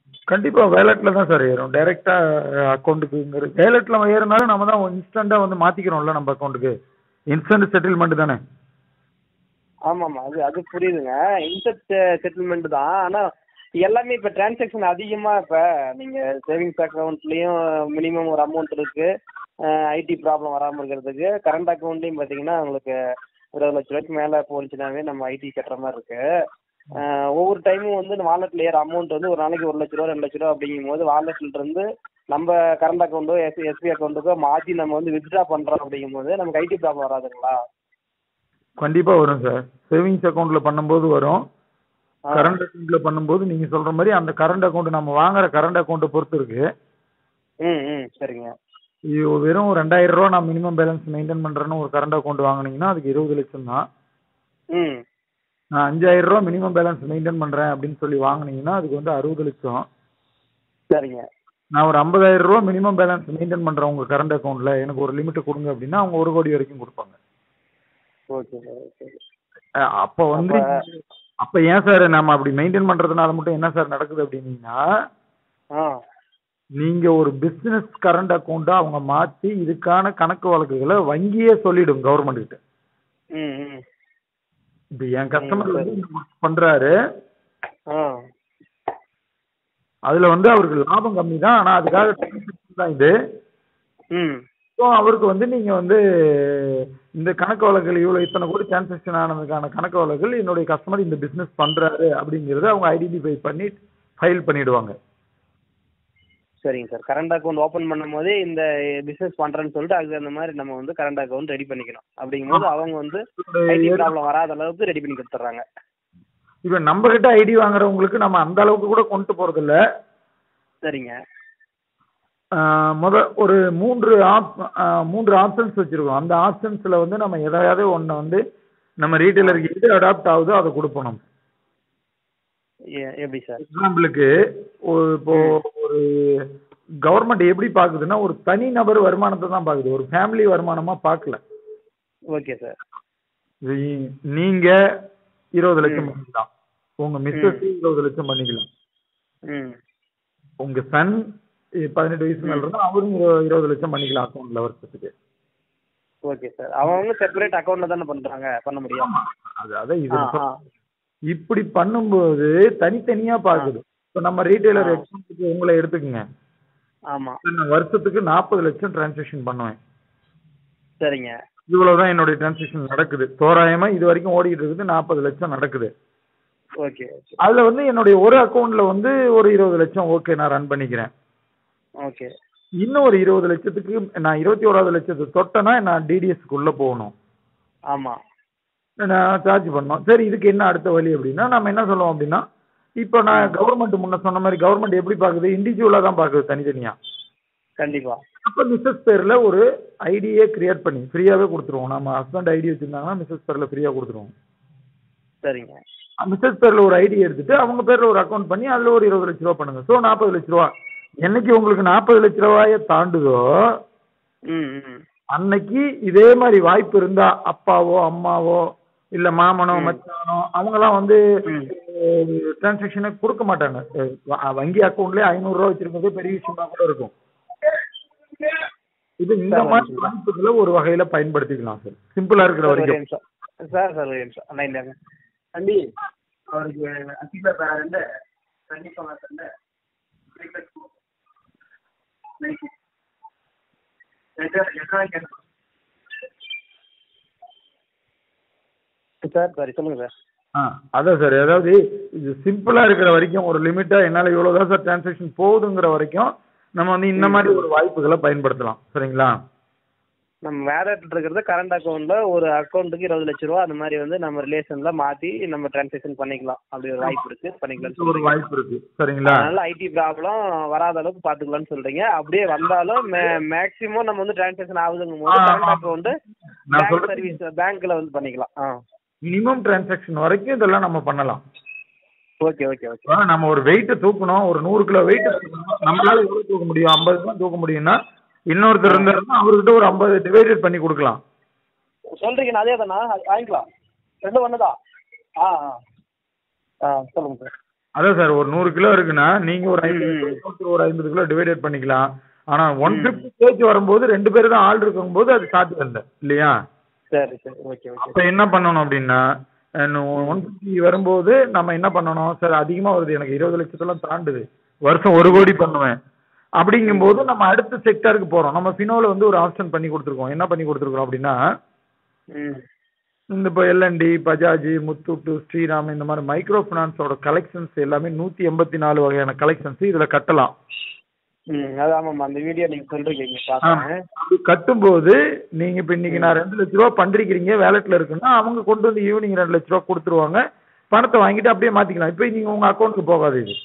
கண்டிப்பா வேலெட்ல தான் சார் ஏறும் டைரக்டா அக்கௌண்ட்டுக்குங்கிறது வேலெட்ல ஏறினாலும் நம்ம தான் இன்ஸ்டண்டா வந்து மாத்திக்கிறோம்ல நம்ம அக்கௌண்ட்டுக்கு இன்ஸ்டன்ட் செட்டில்மெண்ட் தானே ஆமாம்மா அது அது புரியுதுங்க இன்செப்ட் செட்டில்மெண்ட் தான் ஆனால் எல்லாமே இப்போ டிரான்சாக்ஷன் அதிகமாக இப்போ நீங்கள் சேவிங்ஸ் அக்கௌண்ட்லேயும் மினிமம் ஒரு அமௌண்ட் இருக்குது ஐடி ப்ராப்ளம் வராமல் இருக்கிறதுக்கு கரண்ட் அக்கௌண்ட்லேயும் பார்த்தீங்கன்னா உங்களுக்கு இருபது லட்ச ரூபாய்க்கு மேலே போச்சுனாவே நம்ம ஐடி கட்டுற மாதிரி இருக்கு அஹ் ஒவ்வொரு டைமும் வந்து வாலெட்டில் ஏற அமௌண்ட் வந்து ஒரு நாளைக்கு ஒரு லட்ச ரூபா ரெண்டு லட்ச ரூபா அப்படிங்கும் போது வாலெட்ல இருந்து நம்ம கரண்ட் அக்கௌண்ட்டோ எஸ் எஸ்பி அக்கௌண்ட்டுக்கோ மாற்றி நம்ம வந்து வித்ட்ரா பண்ணுறோம் அப்படிங்கும்போது நமக்கு ஐடி ப்ராப்ளம் வராதுங்களா கண்டிப்பா வரும் சார் சேவிங்ஸ் அக்கௌண்ட்ல பண்ணும்போது வரும் ஆ. கரண்ட் அக்கௌண்ட்ல பண்ணும்போது நீங்க சொல்ற மாதிரி அந்த கரண்ட் அக்கௌண்ட் நம்ம வாங்குற கரண்ட் அக்கௌண்ட்டை பொறுத்து இருக்கு ம் ம் சரிங்க இது வெறும் ரெண்டாயிரம் ரூபா நான் மினிமம் பேலன்ஸ் மெயின்டைன் பண்றேன்னு ஒரு கரண்ட் அக்கௌண்ட் வாங்குனீங்கன்னா அதுக்கு இருபது லட்சம் தான் ம் நான் அஞ்சாயிரம் ரூபா மினிமம் பேலன்ஸ் மெயின்டைன் பண்றேன் அப்படின்னு சொல்லி வாங்குனீங்கன்னா அதுக்கு வந்து அறுபது லட்சம் சரிங்க நான் ஒரு ஐம்பதாயிரம் ரூபா மினிமம் பேலன்ஸ் மெயின்டைன் பண்றேன் உங்க கரண்ட் அக்கௌண்ட்ல எனக்கு ஒரு லிமிட் கொடுங்க அப்படின்னா அவங்க ஒரு கோடி வரைக்கும் கொடுப்பாங்க ஓகே சார் ஓகே அஹ் அப்ப வந்து அப்ப- அப்ப ஏன் சார் நம்ம அப்படி மெயின்டைன் பண்றதுனால மட்டும் என்ன சார் நடக்குது அப்படின்னீங்கன்னா ஆ நீங்க ஒரு பிசினஸ் கரண்ட் அக்கௌண்ட்டா அவங்க மாத்தி இதுக்கான கணக்கு வழக்குகளை வங்கியே சொல்லிடும் கவர்மெண்ட் கிட்ட ம் ம் இப்ப என் கஸ்டமர் வந்து இந்த work பண்றாரு ஆ அதுல வந்து அவருக்கு லாபம் கம்மி தான் ஆனா அதுக்காக transaction தான் இது ம் ஸோ அவருக்கு வந்து நீங்க வந்து இந்த கணக்கு வழக்குகள் இவ்வளவு இத்தனை கோடி டிரான்சாக்ஷன் ஆனதுக்கான கணக்கு வழக்குகள் என்னுடைய கஸ்டமர் இந்த பிசினஸ் பண்றாரு அப்படிங்கறத அவங்க ஐடென்டிஃபை பண்ணி ஃபைல் பண்ணிடுவாங்க சரிங்க சார் கரண்ட் அக்கௌண்ட் ஓப்பன் பண்ணும் போதே இந்த பிசினஸ் பண்றேன்னு சொல்லிட்டு அதுக்கு அந்த மாதிரி நம்ம வந்து கரண்ட் அக்கௌண்ட் ரெடி பண்ணிக்கணும் அப்படிங்கும்போது அவங்க வந்து ஐடி ப்ராப்ளம் வராத அளவுக்கு ரெடி பண்ணி கொடுத்துட்றாங்க இப்ப நம்ம கிட்ட ஐடி வாங்குறவங்களுக்கு நம்ம அந்த அளவுக்கு கூட கொண்டு போறது இல்ல சரிங்க ஆஹ் முத ஒரு மூன்று ஆப் ஆஹ் மூன்று ஆப்ஷன்ஸ் வச்சிருக்கோம் அந்த ஆப்ஷன்ஸ்ல வந்து நம்ம எதையாவது ஒண்ணு வந்து நம்ம ரீட்டைலருக்கு எது அடாப்ட் ஆகுதோ அதை கொடுப்போம் நம்ம எ- எப்படி சார் எக்ஸாம்பிளுக்கு ஒரு இப்போ ஒரு கவர்மெண்ட் எப்படி பாக்குதுன்னா ஒரு தனி நபர் வருமானத்தை தான் பாக்குது ஒரு ஃபேமிலி வருமானமா பார்க்கல ஓகே சார் இது நீங்க இருபது லட்சம் பண்ணிக்கலாம் உங்க மிஸ்ஸஸ் இருபது லட்சம் பண்ணிக்கலாம் ம் உங்க சன் பதினெட்டு வயசு மேல இருந்தா அவரும் இரு- இருபது லட்சம் பண்ணிக்கலாம் அக்கௌண்ட்ல வருஷத்துக்கு ஓகே சார் அவங்க செப்பரேட் அக்கௌண்ட்ல தானே பண்றாங்க பண்ண முடியும் அது அதான் இது ஆ ஆ இப்படி பண்ணும்போது தனித்தனியா பாக்குது இப்ப நம்ம ரீட்டைலர் ஆ. எக்ஸாம்பிளுக்கு உங்களை எடுத்துக்கங்க ஆமா நான் வருஷத்துக்கு நாற்பது லட்சம் டிரான்சாக்ஷன் பண்ணுவேன் சரிங்க இவ்வளவுதான் என்னுடைய டிரான்சாக்ஷன் நடக்குது தோராயமா இது வரைக்கும் ஓடிட்டு இருக்குது நாற்பது லட்சம் நடக்குது ஓகே ஓகே அதுல வந்து என்னுடைய ஒரு அக்கௌண்ட்ல வந்து ஒரு இருபது லட்சம் ஓகே நான் ரன் பண்ணிக்கிறேன் ஓகே இன்னும் ஒரு இருபது லட்சத்துக்கு நான் இருபத்தி ஓராவது லட்சத்தை தொட்டேன்னா நான் டிடிஎஸ்க்கு உள்ள போகணும் ஆமா நான் சார்ஜ் பண்ணோம் சரி இதுக்கு என்ன அடுத்த வழி அப்படின்னா நம்ம என்ன சொல்லுவோம் அப்படின்னா இப்போ நான் கவர்மெண்ட் முன்ன சொன்ன மாதிரி கவர்மெண்ட் எப்படி பார்க்குது இண்டிவிஜுவலாக தான் பார்க்குது தனித்தனியா கண்டிப்பா அப்போ மிஸ்ஸஸ் பேர்ல ஒரு ஐடியே கிரியேட் பண்ணி ஃப்ரீயாவே கொடுத்துருவோம் நம்ம ஹஸ்பண்ட் ஐடி வச்சிருந்தாங்கன்னா மிஸ்ஸஸ் பேர்ல ஃப்ரீயா கொடுத்துருவோம் சரிங்க மிஸ்ஸஸ் பேர்ல ஒரு ஐடி எடுத்துட்டு அவங்க பேர்ல ஒரு அக்கௌண்ட் பண்ணி அதுல ஒரு இருபது லட்ச ரூபா பண்ணுங்க ஸோ நாற்பது லட்ச ரூபா என்னைக்கு உங்களுக்கு நாற்பது லட்ச ரூபாய தாண்டுதோ ம் ம் அன்னைக்கு இதே மாதிரி வாய்ப்பு இருந்தா அப்பாவோ அம்மாவோ இல்ல மாமனோ மச்சானோ அவங்கலாம் வந்து ம். டிரான்சாக்ஷனை கொடுக்க மாட்டாங்க அஹ் வ- வங்கி அக்கௌண்ட்லயே ஐநூறு ரூபா வச்சிருக்கிறது பெரிய விஷயமா கூட இருக்கும் இது இந்த சார், மாதிரி ஒரு வாய்ப்புகளை ஒரு வகையில பயன்படுத்திக்கலாம் சார் சிம்பிளா இருக்கிற சார், ஒரு வரைக்கும் நிமிஷம் சார் சார் ஒரு நிமிஷம் லைன்ல இருங்க தம்பி அவருக்கு அசிபா பேரண்ட் கண்டிப்பா தந்த சார் சாரி சொல்லுங்க சார் ஆ அதான் சார் அதாவது இது சிம்பிளா இருக்கிற வரைக்கும் ஒரு லிமிட்டா என்னால இவ்வளவுதான் சார் டிரான்சாக்ஷன் போகுதுங்கிற வரைக்கும் நம்ம வந்து இந்த மாதிரி ஒரு வாய்ப்புகளை பயன்படுத்தலாம் சரிங்களா நம்ம வேலட் இருக்கிறது கரண்ட் அக்கௌண்ட்ல ஒரு அக்கௌண்ட்டுக்கு இருபது லட்ச ரூபா அந்த மாதிரி வந்து நம்ம ரிலேஷன்ல மாத்தி நம்ம டிரான்சாக்ஷன் பண்ணிக்கலாம் அப்படி ஒரு வாய்ப்பு இருக்கு பண்ணிக்கலாம் இது ஒரு வாய்ப்பு இருக்கு சரிங்களா அதனால ஐடி ப்ராப்ளம் வராத அளவுக்கு பாத்துக்கலாம்னு சொல்றீங்க அப்படியே வந்தாலும் மேக்ஸிமம் நம்ம வந்து டிரான்சாக்ஷன் ஆகுதுங்கும் போது ஆ, கரண்ட் ஆ. அக்கௌண்ட் நான் பேங்க் சொல்றது சர்வீஸ் பேங்க்ல வந்து பண்ணிக்கலாம் ஆ மினிமம் டிரான்சாக்ஷன் வரைக்கும் இதெல்லாம் நம்ம பண்ணலாம் ஓகே ஓகே ஓகே இப்ப நம்ம ஒரு வெயிட் தூக்கணும் ஒரு நூறு கிலோ வெயிட் நம்மளால எவ்வளவு தூக்க முடியும் ஐம்பது தான் தூக்க முடியும்னா இன்னொருத்தர் இருந்தாருன்னா அவர்கிட்ட ஒரு ஐம்பது டிவைடட் பண்ணி கொடுக்கலாம் சொல்றீங்க அதே தானா அது வாங்கிக்கலாம் ரெண்டும் ஒன்று தான் ஆ ஆ ஆ சொல்லுங்க சார் அதான் சார் ஒரு நூறு கிலோ இருக்குன்னா நீங்க ஒரு ம், ஐம்பது ம். கிலோ, இன்னொருத்தர் ஒரு ஐம்பது கிலோ டிவைடட் பண்ணிக்கலாம் ஆனா ஒன் ம். பிப்டி கேஜி வரும்போது ரெண்டு பேரும் தான் ஆள் இருக்கும்போது அது சாத்தியம் இல்லை இல்லையா சரி சரி ஓகே ஓகே அப்ப என்ன பண்ணணும் அப்படின்னா ஒன் பிப்டி வரும்போது நம்ம என்ன பண்ணணும் சார் அதிகமா வருது எனக்கு இருபது லட்சத்தெல்லாம் தாண்டுது வருஷம் ஒரு கோடி பண்ணுவேன் அப்படிங்கும்போது நம்ம அடுத்த செக்டருக்கு போறோம் நம்ம ஃபினோல வந்து ஒரு ஆப்ஷன் பண்ணி கொடுத்துருக்கோம் என்ன பண்ணி கொடுத்துருக்கோம் அப்படின்னா ம் இந்த இப்போ எல்என்டி பஜாஜ் முத்தூட்டு ஸ்ரீராம் இந்த மாதிரி மைக்ரோ ஃபினான்ஸோட கலெக்ஷன்ஸ் எல்லாமே நூத்தி எண்பத்தி நாலு வகையான கலெக்ஷன்ஸ் இதுல கட்டலாம் ம் அது ஆமாம்மா அந்த வீடியோ நீங்க சொல்றீங்க ஆமா. பார்த்தேன் அப்படி கட்டும்போது நீங்க இப்ப இன்னைக்கு நான் ரெண்டு லட்ச ரூபா பண்றீங்க வேலட்ல இருக்குன்னா அவங்க கொண்டு வந்து ஈவினிங் ரெண்டு லட்ச ரூபா கொடுத்துருவாங்க பணத்தை வாங்கிட்டு அப்படியே மாத்திக்கலாம் இப்போ நீங்க உங்க அக்கௌண்ட்டுக்கு போகாது இது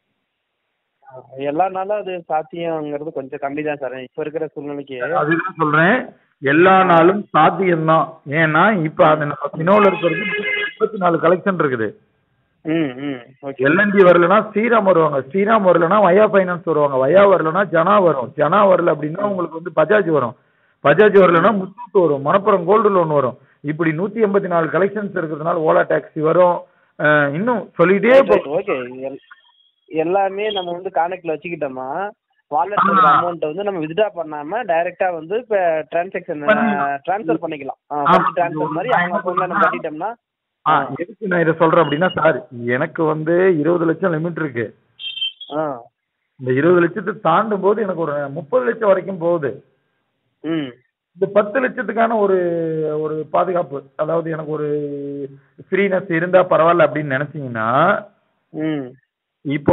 எல்லா நாளும் அது சாத்தியங்கிறது கொஞ்சம் கம்மி தான் சார் இப்போ இருக்கிற சூழ்நிலைக்கு அதுதான் சொல்றேன் எல்லா நாளும் சாத்தியம்தான் ஏன்னா இப்ப அது நம்ம பினோல இருக்கிறது முப்பத்தி நாலு கலெக்ஷன் இருக்குது ம் ம் ஓகே எல்என்டி வரலனா ஸ்ரீராம் வருவாங்க ஸ்ரீராம் வரலனா வயா ஃபைனான்ஸ் வருவாங்க வயா வரலனா ஜனா வரும் ஜனா வரல அப்படின்னா உங்களுக்கு வந்து பஜாஜ் வரும் பஜாஜ் வரலனா முத்தூட் வரும் மணப்புறம் கோல்டு லோன் வரும் இப்படி நூத்தி எண்பத்தி நாலு கலெக்ஷன்ஸ் இருக்கிறதுனால ஓலா டாக்ஸி வரும் அஹ் இன்னும் சொல்லிட்டே போ ஓகே எல்லாமே நம்ம வந்து கான்டாக்ட்ல வச்சுக்கிட்டோமா வாலெட் இருக்கிற ஆமா. அமௌண்ட் வந்து நம்ம வித்ட்ரா பண்ணாம டைரக்டா வந்து இப்ப டிரான்சாக்ஷன் பண்ணி- ட்ரான்ஸ்ஃபர் பண்ணிக்கலாம் ஆமா. ட்ரான்ஸ்ஃபர் மாதிரி அவங்க அக்கௌண்ட்ல நம்ம கட்டிட்டோம்னா ஆ, எதுக்கு நான் இதை சொல்றேன் அப்படின்னா சார் எனக்கு வந்து இருபது லட்சம் லிமிட் இருக்கு ஆ இந்த இருபது லட்சத்தை தாண்டும் போது எனக்கு ஒரு முப்பது லட்சம் வரைக்கும் போகுது ம் இந்த பத்து லட்சத்துக்கான ஒரு ஒரு பாதுகாப்பு அதாவது எனக்கு ஒரு ஃப்ரீனஸ் இருந்தா பரவாயில்ல அப்படின்னு நினைச்சீங்கன்னா ம் இப்போ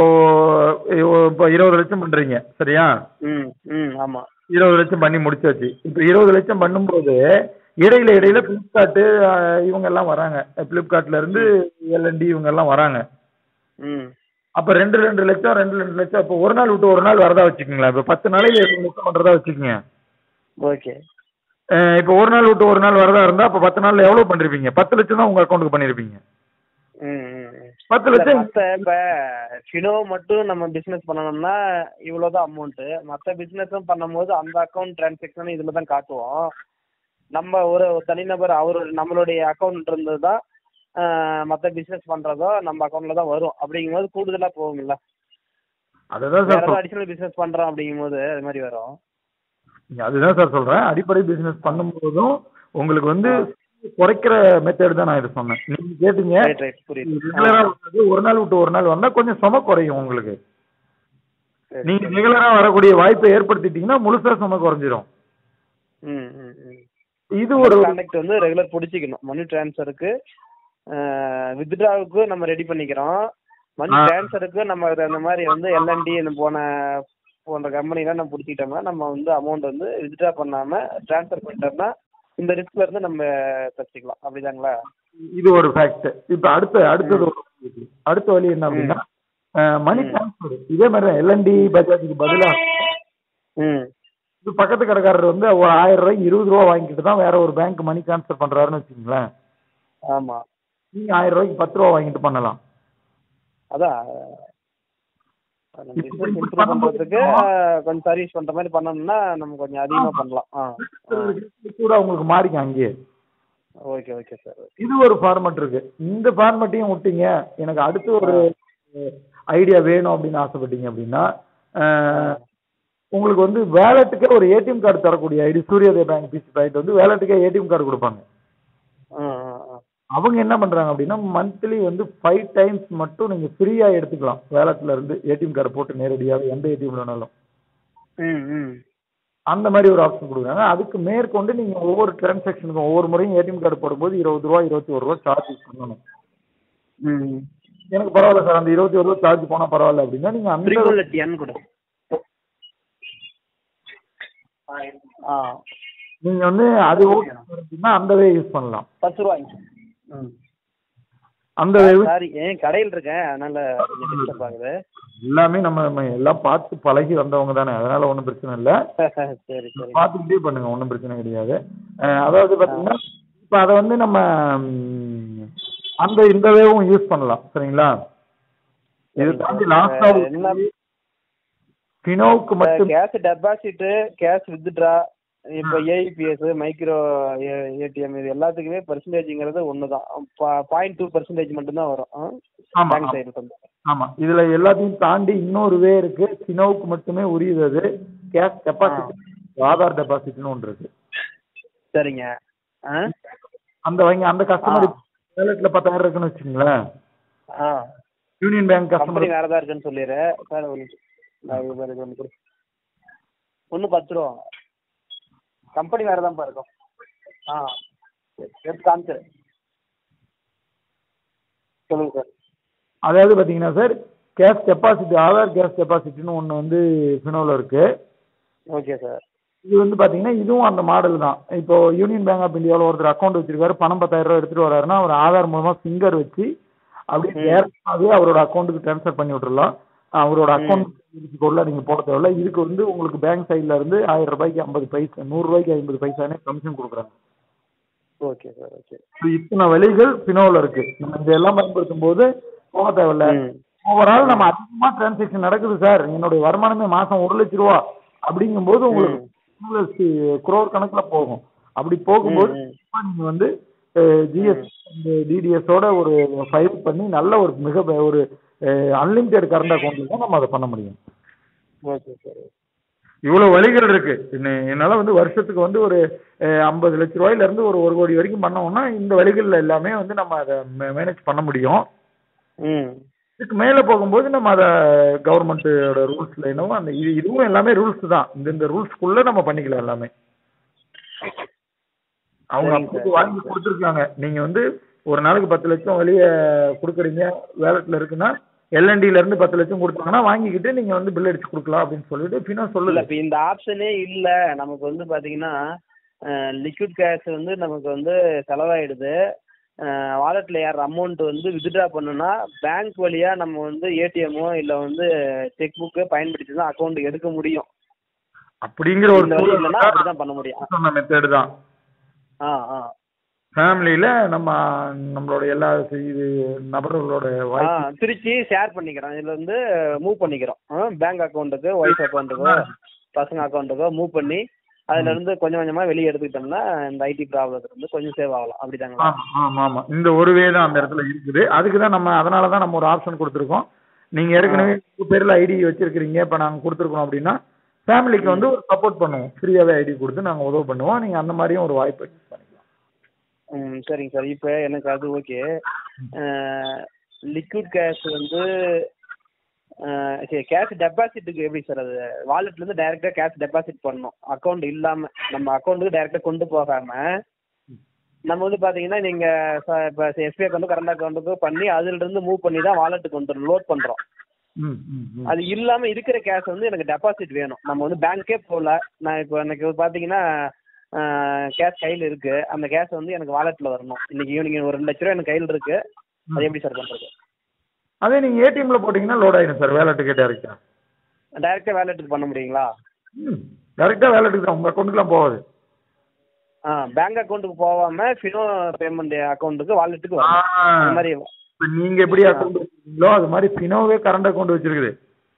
இப்போ இருபது லட்சம் பண்றீங்க சரியா ம் ம் ஆமா இருபது லட்சம் பண்ணி முடிச்சாச்சு இப்போ இருபது லட்சம் பண்ணும்போது இடையில இடையில பிளிப்கார்ட் இவங்க எல்லாம் வராங்க பிளிப்கார்ட்ல இருந்து எல்என்டி இவங்க எல்லாம் வராங்க ம் அப்ப ரெண்டு ரெண்டு லட்சம் ரெண்டு ரெண்டு லட்சம் இப்போ ஒரு நாள் விட்டு ஒரு நாள் வரதா வச்சுக்கோங்களேன் இப்போ பத்து நாளைக்கு இருபது லட்சம் பண்றதா வச்சுக்கோங்க ஓகே அஹ் இப்போ ஒரு நாள் விட்டு ஒரு நாள் வரதா இருந்தா அப்ப பத்து நாள்ல எவ்வளவு பண்ணிருப்பீங்க பத்து லட்சம் தான் உங்க அக்கௌண்ட்டுக்கு பண்ணிருப்பீங்க ம் ம் ம். பத்து இல்ல, லட்சம் மத்த இப்ப ஃபினோ மட்டும் நம்ம பிசினஸ் பண்ணணும்னா இவ்வளவுதான் அமௌண்ட் மத்த பிசினஸும் பண்ணும்போது அந்த அக்கௌண்ட் டிரான்சாக்ஷன் இதுல தான் காட்டுவோம் நம்ம ஒரு தனிநபர் அவர் நம்மளுடைய அக்கௌண்ட் இருந்தது தான் மற்ற பிசினஸ் பண்றதோ நம்ம அக்கௌண்ட்ல தான் வரும் அப்படிங்கும்போது கூடுதலா போகும்ல அதுதான் வேற சார் ஏதாவது சொல்றேன். அடிஷனல் பிசினஸ் பண்றோம் அப்படிங்கும்போது அது மாதிரி வரும் அதுதான் சார் சொல்றேன் அடிப்படை பிசினஸ் பண்ணும்போதும் உங்களுக்கு வந்து குறைக்கிற மெத்தட் தான் நான் இது சொன்னேன் நீங்க கேட்டீங்க ரைட் ரைட் புரியுது ரெகுலரா வர்றது ஒரு நாள் விட்டு ஒரு நாள் வந்தா கொஞ்சம் சும குறையும் உங்களுக்கு சரி, நீங்க சரி. ரெகுலரா வரக்கூடிய வாய்ப்பை ஏற்படுத்திட்டீங்கன்னா முழுசா சும குறைஞ்சிரும் ம் ம் ம் இது ஒரு கான்டாக்ட் வந்து ரெகுலர் பிடிச்சிக்கணும் மணி டிரான்ஸ்ஃபருக்கு வித்ட்ராவுக்கு நம்ம ரெடி பண்ணிக்கிறோம் மணி ஆ. டிரான்ஸ்ஃபருக்கு நம்ம இது அந்த மாதிரி வந்து எல்என்டி போன போன்ற கம்பெனிலாம் நம்ம பிடிச்சிக்கிட்டோம்னா நம்ம வந்து அமௌண்ட் வந்து வித்ட்ரா பண்ணாம டிரான்ஸ்ஃபர் பண்ணிட்டோம்னா இந்த ரிஸ்க்ல இருந்து நம்ம தப்பிச்சுக்கலாம் அப்படிதாங்களா இது ஒரு ஃபேக்ட் இப்ப அடுத்த அடுத்தது ஒரு வழி இருக்கு. அடுத்த வழி என்ன அப்படின்னா மணி டிரான்ஸ்ஃபர் இதே மாதிரி தான் எல்என்டி பஜாஜுக்கு பதிலா ம் இது பக்கத்து கடைக்காரர் வந்து ஒரு ஆயிரம் ரூபாய்க்கு இருபது ரூபா வாங்கிட்டு தான் வேற ஒரு பேங்க் மணி டிரான்ஸ்ஃபர் பண்றாருன்னு வச்சுக்கோங்களேன் ஆமா நீங்க ஆயிரம் ரூபாய்க்கு பத்து ரூபா வாங்கிட்டு பண்ணலாம் அதான் இப்ப பிசினஸ் இப்படி இம்ப்ரூவ் பண்ணும்போது பண்றதுக்கு அஹ், கொஞ்சம் சர்வீஸ் பண்ற மாதிரி பண்ணோம்னா நம்ம கொஞ்சம் அதிகமா பண்ணலாம் ஆ கூட உங்களுக்கு மாறிக்கும் அங்கேயே ஓகே ஓகே சார் இது ஒரு ஃபார்மட் இருக்கு இந்த ஃபார்மட்டையும் விட்டீங்க எனக்கு அடுத்து ஒரு ஐடியா வேணும் அப்படின்னு ஆசைப்பட்டீங்க அப்படின்னா அஹ், உங்களுக்கு வந்து வேலெட்டுக்கே ஒரு ஏடிஎம் கார்டு தரக்கூடிய ID Suryodaya bank BC point வந்து வேலெட்டுக்கே ஏடிஎம் கார்டு கொடுப்பாங்க ஆ ஆ ஆ அவங்க என்ன பண்றாங்க அப்படின்னா மந்த்லி வந்து ஃபைவ் டைம்ஸ் மட்டும் நீங்க ஃப்ரீயா எடுத்துக்கலாம் வேலட்ல இருந்து ஏடிஎம் கார்டு போட்டு நேரடியாக எந்த ஏடிஎம்ல வேணாலும் ம் ம் அந்த மாதிரி ஒரு ஆப்ஷன் கொடுக்குறாங்க அதுக்கு மேற்கொண்டு நீங்க ஒவ்வொரு டிரான்சாக்ஷனுக்கும் ஒவ்வொரு முறையும் ஏடிஎம் கார்டு போடும்போது இருபது ரூபா இருபத்தி ஒரு ரூபா சார்ஜ் பண்ணணும் ம் எனக்கு பரவாயில்ல சார் அந்த இருபத்தி ஒரு ரூபா சார்ஜ் போனா பரவாயில்ல அப்படின்னா நீங்க அந்த ட்ரிபிள் என் கூட ஆ நீங்க வந்து அது ஓகே அப்படின்னா அந்த வே யூஸ் பண்ணலாம் பத்து ரூபாய்ங்க ம் அந்த வே சாரி ஏன் கடையில் இருக்கேன் அதனால கொஞ்சம் டிஸ்டர்ப் ஆகுது எல்லாமே நம்ம நம்ம எல்லாம் பார்த்து பழகி வந்தவங்க தானே அதனால ஒன்றும் பிரச்சனை இல்லை சரி சரி பார்த்துக்கிட்டே பண்ணுங்க ஒன்றும் பிரச்சனை கிடையாது அஹ் அதாவது பார்த்தீங்கன்னா இப்போ அதை வந்து நம்ம ம், அந்த இந்த வேவும் யூஸ் பண்ணலாம் சரிங்களா இது தாண்டி லாஸ்டா என்ன ஃபினோவுக்கு மட்டும் கேஷ் டெபாசிட் கேஷ் வித்ட்ரா இப்போ ஏஇபிஎஸ் மைக்ரோ ஏடிஎம் இது எல்லாத்துக்குமே பர்சன்டேஜ்ங்கிறது ஒன்று தான் பாயிண்ட் டூ பர்சன்டேஜ் மட்டும்தான் வரும் ஆமா பேங்க் சைடு வந்து ஆமா இதுல எல்லாத்தையும் தாண்டி இன்னொரு வே இருக்கு சினோவுக்கு மட்டுமே உரியது அது கேஷ் டெபாசிட் ஆதார் டெபாசிட்னு ஒன்று இருக்கு சரிங்க ஆ அந்த வங்கி அந்த கஸ்டமர் வேலெட்ல பத்தாயிரம் இருக்குன்னு வச்சுங்களேன் ஆ யூனியன் பேங்க் கம்பெனி கஸ்டமர் வேற ஏதாவது இருக்குன்னு சொல்லிடு சார் ஒரு நிமிஷம் நான் இது வேற இது ஒன்று கொடு ஒன்று பத்து ரூபா கம்பெனி வேற தான்ப்பா இருக்கும் ஆ சரி, எடுத்து காமிச்சிரு சொல்லுங்க சார் அதாவது பாத்தீங்கன்னா sir cash deposit Aadhaar cash டெபாசிட்னு ஒன்று வந்து ஃபினோவில் இருக்கு ஓகே சார் இது வந்து பாத்தீங்கன்னா இதுவும் அந்த மாடல் தான் இப்போ யூனியன் பேங்க் ஆஃப் இந்தியாவில் ஒருத்தர் அக்கௌண்ட் வச்சிருக்காரு பணம் பத்தாயிரம் ரூபாய் எடுத்துட்டு வராருன்னா அவர் ஆதார் மூலமா ஃபிங்கர் வச்சு அப்படியே ம். டேரக்டாகவே அவரோட அக்கௌண்ட்டுக்கு ட்ரான்ஸ்ஃபர் பண்ணி விட்டுறலாம் அவரோட அக்கௌண்ட் உள்ள நீங்க போட தேவையில்ல இதுக்கு வந்து உங்களுக்கு பேங்க் சைடுல இருந்து ஆயிரம் ரூபாய்க்கு ஐம்பது பைசா நூறு ரூபாய்க்கு ஐம்பது பைசானே கமிஷன் கொடுக்குறாங்க ஓகே சார் ஓகே இப்ப இத்தனை வழிகள் பினோவில் இருக்கு நம்ம இதெல்லாம் பயன்படுத்தும் போது போக தேவையில்ல ம் ஓவரால் நம்ம அதிகமா டிரான்சாக்ஷன் நடக்குது சார் என்னுடைய வருமானமே மாசம் ஒரு லட்ச ரூபா அப்படிங்கும்போது உங்களுக்கு குரோர் கணக்குல போகும் அப்படி போகும்போது ம், ம். கண்டிப்பா நீங்க வந்து ஜிஎஸ் டிடிஎஸோட ஒரு ஃபைல் பண்ணி நல்ல ஒரு மிக ப- ஒரு அன்லிமிட்டெட் கரண்ட் அக்கௌண்ட்ல தான் நம்ம அதை பண்ண முடியும் ஓகே சார் இவ்வளவு வழிகள் இருக்கு இன்ன- என்னால வந்து வருஷத்துக்கு வந்து ஒரு ஐம்பது லட்ச ரூபாயில இருந்து ஒரு ஒரு கோடி வரைக்கும் பண்ணோம்னா இந்த வழிகள்ல எல்லாமே வந்து நம்ம அதை மேனேஜ் பண்ண முடியும் ம் இதுக்கு மேல போகும்போது நம்ம அதை கவர்மெண்ட்டோட ரூல்ஸ்ல என்னவோ அந்த இது இதுவும் எல்லாமே ரூல்ஸ் தான் இந்த இந்த ரூல்ஸ்க்குள்ள நம்ம பண்ணிக்கலாம் எல்லாமே அவங்க சரிங்க அப்போ சார், வாங்கி சரிங்க சார். கொடுத்துருக்காங்க நீங்க வந்து ஒரு நாளைக்கு பத்து லட்சம் வெளியே கொடுக்குறீங்க வேலட்ல இருக்குன்னா எல்என்டில இருந்து பத்து லட்சம் கொடுத்தாங்கன்னா வாங்கிக்கிட்டு நீங்க வந்து பில் அடிச்சு கொடுக்கலாம் அப்படின்னு சொல்லிட்டு பின்னா இல்ல சொல்லுங்க இப்ப இந்த ஆப்ஷனே இல்ல நமக்கு வந்து பாத்தீங்கன்னா லிக்விட் கேஷ் வந்து நமக்கு வந்து செலவாயிடுது வாலெட்ல ஏற அமௌண்ட் வந்து வித்ட்ரா பண்ணணும்னா பேங்க் வழியா நம்ம வந்து ஏடிஎம்மோ இல்ல வந்து செக் புக்கோ பயன்படுத்தி தான் அக்கௌண்ட் எடுக்க முடியும் அப்படிங்கிற ஒரு இந்த வழி இல்லைன்னா அப்படிதான் பண்ண முடியும் சொன்ன மெத்தேடு தான் ஆ ஆ ஃபேமிலியில நம்ம நம்மளோட எல்லா இது நபர்களோட ஆ வாய்ப்பு திருச்சி ஷேர் பண்ணிக்கிறோம் இதுல வந்து மூவ் பண்ணிக்கிறோம் பேங்க் அக்கௌண்ட்டுக்கு ஒய்ஃப் அக்கௌண்ட்டுக்கோ பசங்க அக்கௌண்ட்டுக்கோ மூவ் பண்ணி அதுல இருந்து கொஞ்சம் கொஞ்சமா வெளியே எடுத்துக்கிட்டோம்னா இந்த ஐடி ப்ராப்ளத்துல இருந்து கொஞ்சம் சேவ் ஆகலாம் அப்படிதாங்களா ஆமா ஆமா ஆமா இந்த ஒரு வே தான் அந்த இடத்துல இருக்குது அதுக்கு தான் நம்ம அதனால தான் நம்ம ஒரு ஆப்ஷன் கொடுத்துருக்கோம் நீங்க ஏற்கனவே உங்க பேர்ல ஐடி வச்சிருக்கிறீங்க இப்ப நாங்க கொடுத்துருக்கோம் அப்படின்னா ஃபேமிலிக்கு வந்து ஒரு சப்போர்ட் பண்ணுவோம் ஃப்ரீயாவே ஐடி கொடுத்து நாங்க உதவி பண்ணுவோம் நீங்க அந்த மாதிரியும் ஒரு வாய்ப்பு யூஸ் பண்ணிக்கலாம் ம் சரிங்க சார் இப்போ எனக்கு அது ஓகே லிக்விட் கேஷ் வந்து சரி கேஷ் டெபாசிட்டுக்கு எப்படி சார் அது வாலெட்ல இருந்து டைரக்டா கேஷ் டெபாசிட் பண்ணணும் அக்கௌண்ட் இல்லாம நம்ம அக்கௌண்ட்டுக்கு டைரக்டா கொண்டு போகாம நம்ம வந்து பாத்தீங்கன்னா நீங்க ச- இப்ப எஸ்பிஐ அக்கௌண்ட் கரண்ட் அக்கௌண்ட்டுக்கு பண்ணி அதுல இருந்து மூவ் பண்ணி தான் வாலெட்டுக்கு கொண்டு லோட் பண்றோம் ம் ம் ம் அது இல்லாம இருக்கிற கேஷ் வந்து எனக்கு டெபாசிட் வேணும் நம்ம வந்து பேங்க்கே போகல நான் இப்போ எனக்கு பாத்தீங்கன்னா கேஷ் கையில் இருக்கு அந்த கேஷ் வந்து எனக்கு வாலெட்ல வரணும் இன்னைக்கு ஈவினிங் ஒரு ரெண்டு லட்ச ரூபா எனக்கு கையில் இருக்கு அது எப்படி சார் பண்றது அதே நீங்க ஏடிஎம்ல போட்டீங்கன்னா லோட் ஆயிடும் சார் வேலட்டுக்கு டேரக்டா டைரக்டா வேலெட்டுக்கு பண்ண முடியுங்களா ம் டேரக்டா வேலட்டுக்கு தான் உங்க அக்கௌண்ட்டுக்குலாம் போகாது ஆ பேங்க் அக்கௌண்ட்டுக்கு போகாம ஃபினோ பேமெண்ட் அக்கௌண்ட்டுக்கு வாலெட்டுக்கு வரணும் அந்த மாதிரி இப்ப நீங்க எப்படி அக்கௌண்ட் வச்சிருக்கீங்களோ அது மாதிரி பினோவே கரண்ட் அக்கௌண்ட் வச்சிருக்குது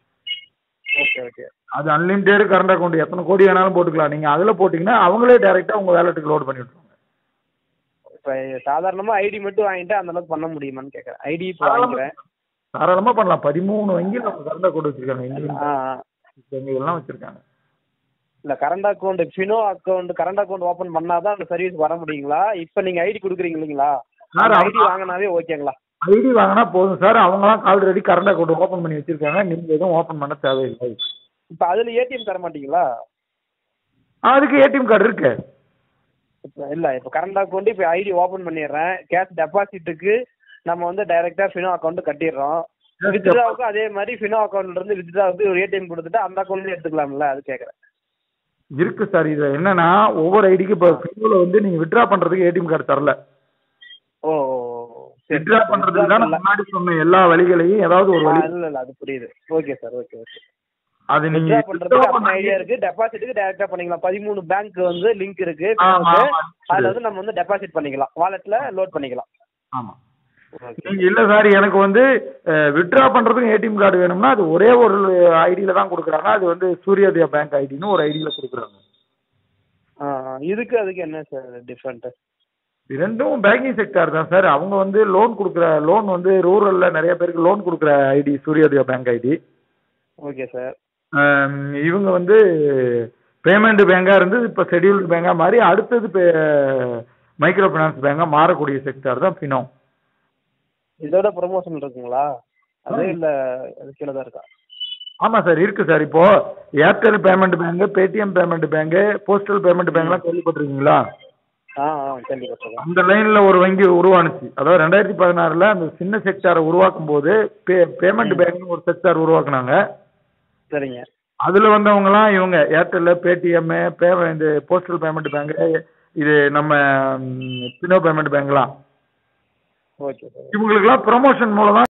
ஓகே ஓகே அது அன்லிமிட்டெட் கரண்ட் அக்கௌண்ட் எத்தனை கோடி வேணாலும் போட்டுக்கலாம் நீங்க அதுல போட்டீங்கன்னா அவங்களே டைரக்டா உங்க வேலட்டுக்கு லோட் பண்ணி விட்டுருவாங்க இப்போ சாதாரணமா ஐடி மட்டும் வாங்கிட்டு அந்த அளவுக்கு பண்ண முடியுமான்னு கேட்குறேன் ஐடி இப்போ வாங்கிக்கிறேன் தாராளமா பண்ணலாம் பதிமூணு வங்கியில் நம்ம கரண்ட் அக்கௌண்ட் வச்சிருக்காங்க இந்தியன் ஆ ஆ. வங்கிகள்லாம் வச்சிருக்காங்க இல்ல current account Fino account current account open பண்ணாதான் அந்த சர்வீஸ் வர முடியுங்களா இப்போ நீங்க ஐடி கொடுக்குறீங்க இல்லைங்களா சார் ஐடி வாங்கினாவே ஓகேங்களா ஐடி வாங்கினா போதும் சார் அவங்கலாம் ஆல்ரெடி கரண்ட் அக்கௌண்ட் ஓபன் பண்ணி வச்சிருக்காங்க நீங்க எதுவும் ஓபன் பண்ண தேவையில்லை இப்போ அதுல ஏடிஎம் தர மாட்டீங்களா அதுக்கு ஏடிஎம் கார்டு இருக்கு இப்போ இல்ல இப்போ கரண்ட் அக்கௌண்ட் இப்போ ஐடி ஓபன் பண்ணிடுறேன் கேஷ் டெபாசிட்டுக்கு நம்ம வந்து டைரக்டா ஃபினோ அக்கௌண்ட் கட்டிடுறோம் வித்ட்ராவுக்கும் அதே மாதிரி ஃபினோ அக்கௌண்ட்ல இருந்து வித்ட்ராவுக்கு ஒரு ஏடிஎம் கொடுத்துட்டு அந்த அக்கௌண்ட்லயே எடுத்துக்கலாம்ல அது கேட்குறேன் இருக்கு சார் இது என்னன்னா ஒவ்வொரு ஐடிக்கு இப்போ ஃபினோல வந்து நீங்க வித்ட்ரா பண்றதுக்கு ஏடிஎம் கார்டு தரல ஓ ஓ, ஓ. சரி, வித்ட்ரா சரி. பண்றதுக்கு தான் இல்ல முன்னாடி சொன்ன எல்லா வழிகளையும் ஏதாவது ஒரு ஆ, வழி இல்ல இல்ல அது புரியுது ஓகே சார் ஓகே ஓகே அது நீங்க வித்ட்ரா பண்றதுக்கு withdraw அப்படி பண்ண ஐடியா இருக்கு டெபாசிட்டுக்கு டைரக்டா பண்ணிக்கலாம் பதிமூணு பேங்க் வந்து லிங்க் இருக்கு ஆமா, Finoக்கு. ஆமா. அதுல வந்து நம்ம வந்து டெபாசிட் பண்ணிக்கலாம் வாலெட்ல லோட் பண்ணிக்கலாம் ஆமா நீங்க இல்ல சார் எனக்கு வந்து வித்ட்ரா பண்றதுக்கு ஏடிஎம் கார்டு வேணும்னா அது ஒரே ஒரு ஐடியில தான் கொடுக்குறாங்க அது வந்து சூர்யோதயா பேங்க் ஐடின்னு ஒரு ஐடியில கொடுக்குறாங்க ஆ, ஆ. இதுக்கு அதுக்கு என்ன சார் டிஃப்ரெண்ட் ரெண்டும் பேங்கிங் செக்டார் தான் சார் அவங்க வந்து லோன் கொடுக்குற லோன் வந்து ரூரல்ல நிறைய பேருக்கு லோன் கொடுக்குற ID Suryodaya bank ID okay sir இவங்க வந்து பேமெண்ட் பேங்கா இருந்து இப்போ ஷெட்யூல்டு பேங்கா மாறி அடுத்தது மைக்ரோ ஃபைனான்ஸ் பேங்கா மாறக்கூடிய செக்டார் தான் ஃபினோ இதோட ப்ரொமோஷன் இருக்குங்களா அது இல்ல அது கீழே தான் இருக்கா ஆமாம் சார் இருக்கு சார் இப்போ Airtel payment bank Paytm payment bank postal payment பேங்க்லாம் கேள்விப்பட்டிருக்கீங்களா ஆ ஆ கேள்விப்பட்டிருக்கேன் அந்த லைன்ல ஒரு வங்கி உருவானுச்சு அதாவது ரெண்டாயிரத்தி பதினாறுல அந்த சின்ன செக்டாரை உருவாக்கும் போது பே பேமெண்ட் பேங்க்னு ஒரு செக்டார் உருவாக்குனாங்க சரிங்க அதுல வந்தவங்கலாம் இவங்க ஏர்டெல் பேடிஎம் பே இந்த போஸ்டல் பேமெண்ட் பேங்க் இது நம்ம பினோ பேமெண்ட் பேங்க்லாம் ஓகே சார் இவங்களுக்குலாம் ப்ரொமோஷன் மூலம் தான்